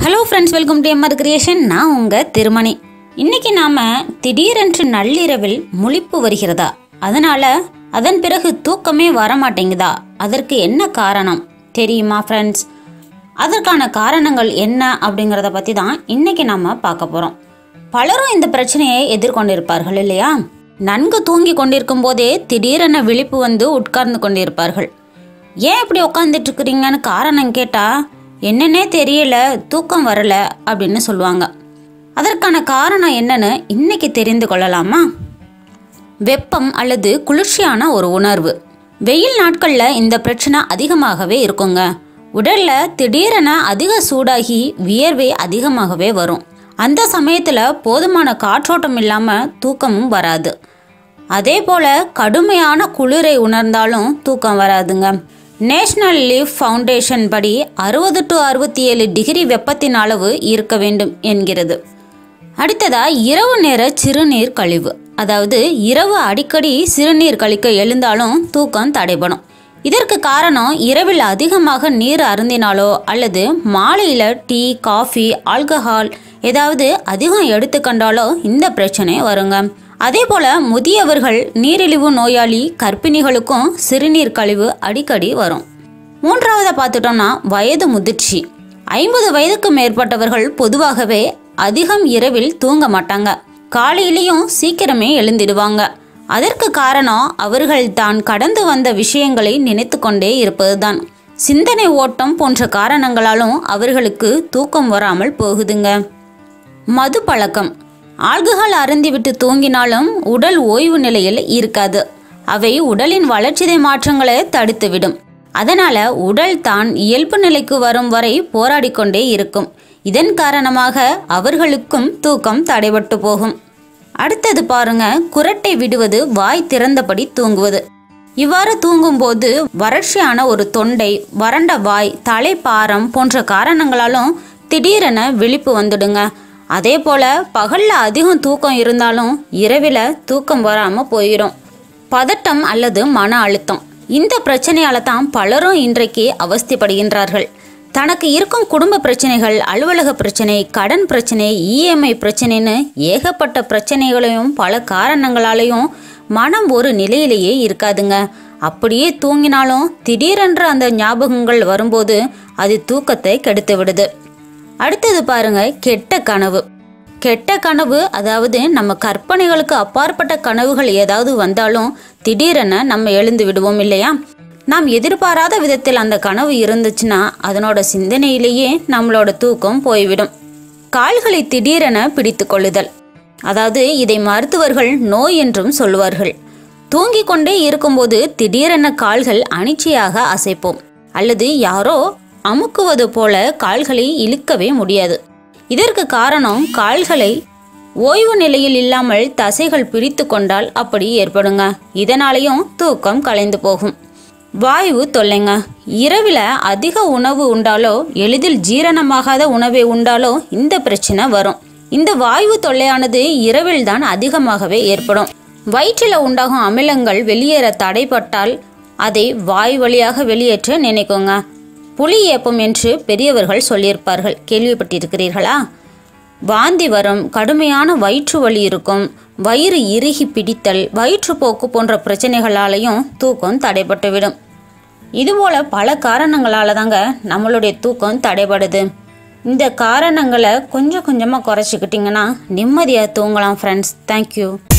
hello friends welcome to MR creation நான் உங்கள் திருமணி இன்னைக்கு நாம திடீரென்று நள்ளிரவில் முழிப்பு வருகிறதா அதனால அதன் பிறகு தூக்கமே வர மாட்டேங்குதா அதற்கு என்ன காரணம் தெரியுமா ஃப்ரெண்ட்ஸ் அதற்கான காரணங்கள் என்ன அப்படிங்கிறத பற்றி தான் இன்னைக்கு நாம பார்க்க போகிறோம் பலரும் இந்த பிரச்சனையை எதிர்கொண்டிருப்பார்கள் இல்லையா நன்கு தூங்கி கொண்டிருக்கும் போதே திடீரென விழிப்பு வந்து உட்கார்ந்து கொண்டிருப்பார்கள் ஏன் இப்படி உட்காந்துட்டு இருக்கிறீங்கன்னு காரணம் கேட்டா என்னன்னே தெரியல தூக்கம் வரல அப்படின்னு சொல்லுவாங்க அதற்கான காரணம் என்னன்னு இன்னைக்கு தெரிந்து கொள்ளலாமா வெப்பம் அல்லது குளிர்ச்சியான ஒரு உணர்வு வெயில் நாட்கள்ல இந்த பிரச்சனை அதிகமாகவே இருக்குங்க உடல்ல திடீரென அதிக சூடாகி வியர்வை அதிகமாகவே வரும் அந்த சமயத்துல போதுமான காற்றோட்டம் இல்லாம தூக்கமும் வராது அதே போல கடுமையான குளிரை உணர்ந்தாலும் தூக்கம் வராதுங்க நேஷனல் லீவ் ஃபவுண்டேஷன் படி அறுபது டு அறுபத்தி ஏழு டிகிரி வெப்பத்தின் அளவு இருக்க வேண்டும் என்கிறது அடுத்ததா இரவு நேர சிறுநீர் கழிவு அதாவது இரவு அடிக்கடி சிறுநீர் கழிக்க எழுந்தாலும் தூக்கம் தடைபடும் இதற்கு காரணம் இரவில் அதிகமாக நீர் அருந்தினாலோ அல்லது மாலையில டீ காஃபி ஆல்கஹால் ஏதாவது அதிகம் எடுத்துக்கொண்டாலோ இந்த பிரச்சனை வருங்க அதே போல முதியவர்கள் நீரிழிவு நோயாளி கர்ப்பிணிகளுக்கும் சிறுநீர் கழிவு அடிக்கடி வரும் மூன்றாவதை பார்த்துட்டோம்னா வயது முதிர்ச்சி ஐம்பது வயதுக்கு மேற்பட்டவர்கள் பொதுவாகவே அதிகம் இரவில் தூங்க மாட்டாங்க காலையிலையும் சீக்கிரமே எழுந்திடுவாங்க அதற்கு காரணம் அவர்கள் தான் கடந்து வந்த விஷயங்களை நினைத்து கொண்டே இருப்பதுதான் சிந்தனை ஓட்டம் போன்ற காரணங்களாலும் அவர்களுக்கு தூக்கம் வராமல் போகுதுங்க மது பழக்கம் ஆல்கஹால் அருந்திவிட்டு தூங்கினாலும் உடல் ஓய்வு நிலையில் இருக்காது அவை உடலின் வளர்ச்சிதை மாற்றங்களை தடுத்துவிடும் அதனால உடல் தான் இயல்பு நிலைக்கு வரும் வரை போராடிக் கொண்டே இருக்கும் இதன் காரணமாக அவர்களுக்கும் தூக்கம் தடைபட்டு போகும் அடுத்தது பாருங்க குரட்டை விடுவது வாய் திறந்தபடி தூங்குவது இவ்வாறு தூங்கும்போது வறட்சியான ஒரு தொண்டை வறண்ட வாய் தலைப்பாரம் போன்ற காரணங்களாலும் திடீரென விழிப்பு வந்துடுங்க அதே போல பகல்ல அதிகம் தூக்கம் இருந்தாலும் இரவில் தூக்கம் வராம போயிடும் பதட்டம் அல்லது மன அழுத்தம் இந்த பிரச்சனையால தான் பலரும் இன்றைக்கு அவஸ்தைப்படுகின்றார்கள் தனக்கு இருக்கும் குடும்ப பிரச்சனைகள் அலுவலக பிரச்சனை கடன் பிரச்சனை இஎம்ஐ பிரச்சனைன்னு ஏகப்பட்ட பிரச்சனைகளையும் பல காரணங்களாலையும் மனம் ஒரு நிலையிலேயே இருக்காதுங்க அப்படியே தூங்கினாலும் திடீரென்று அந்த ஞாபகங்கள் வரும்போது அது தூக்கத்தை கெடுத்து விடுது அடுத்தது பாருங்க கெட்ட கனவு கெட்ட கனவு அதாவது நம்ம கற்பனைகளுக்கு அப்பாற்பட்ட கனவுகள் ஏதாவது வந்தாலும் திடீரென நம்ம எழுந்து விடுவோம் இல்லையா நாம் எதிர்பாராத விதத்தில் அந்த கனவு இருந்துச்சுன்னா அதனோட சிந்தனையிலேயே நம்மளோட தூக்கம் போய்விடும் கால்களை திடீரென பிடித்து கொள்ளுதல் அதாவது இதை மருத்துவர்கள் நோய் என்றும் சொல்வார்கள் தூங்கிக் கொண்டே இருக்கும்போது திடீரென கால்கள் அனிச்சையாக அசைப்போம் அல்லது யாரோ அமுக்குவது போல கால்களை இழுக்கவே முடியாது இதற்கு காரணம் கால்களை ஓய்வு நிலையில் இல்லாமல் தசைகள் பிடித்து கொண்டால் அப்படி ஏற்படுங்க இதனாலேயும் தூக்கம் கலைந்து போகும் வாயு தொல்லைங்க இரவில் அதிக உணவு உண்டாலோ எளிதில் ஜீரணமாகாத உணவை உண்டாலோ இந்த பிரச்சனை வரும் இந்த வாயு தொல்லையானது இரவில் தான் அதிகமாகவே ஏற்படும் வயிற்றில் உண்டாகும் அமிலங்கள் வெளியேற தடைப்பட்டால் அதை வாய் வழியாக வெளியேற்ற நினைக்குங்க புலி ஏப்பம் என்று பெரியவர்கள் சொல்லியிருப்பார்கள் கேள்விப்பட்டிருக்கிறீர்களா வாந்தி வரும் கடுமையான வயிற்று வலி இருக்கும் வயிறு இறுகி பிடித்தல் வயிற்றுப்போக்கு போன்ற பிரச்சனைகளாலையும் தூக்கம் தடைபட்டுவிடும் இதுபோல பல காரணங்களால தாங்க நம்மளுடைய தூக்கம் தடைபடுது இந்த காரணங்களை கொஞ்சம் கொஞ்சமாக குறைச்சிக்கிட்டிங்கன்னா நிம்மதியாக தூங்கலாம் ஃப்ரெண்ட்ஸ் தேங்க்யூ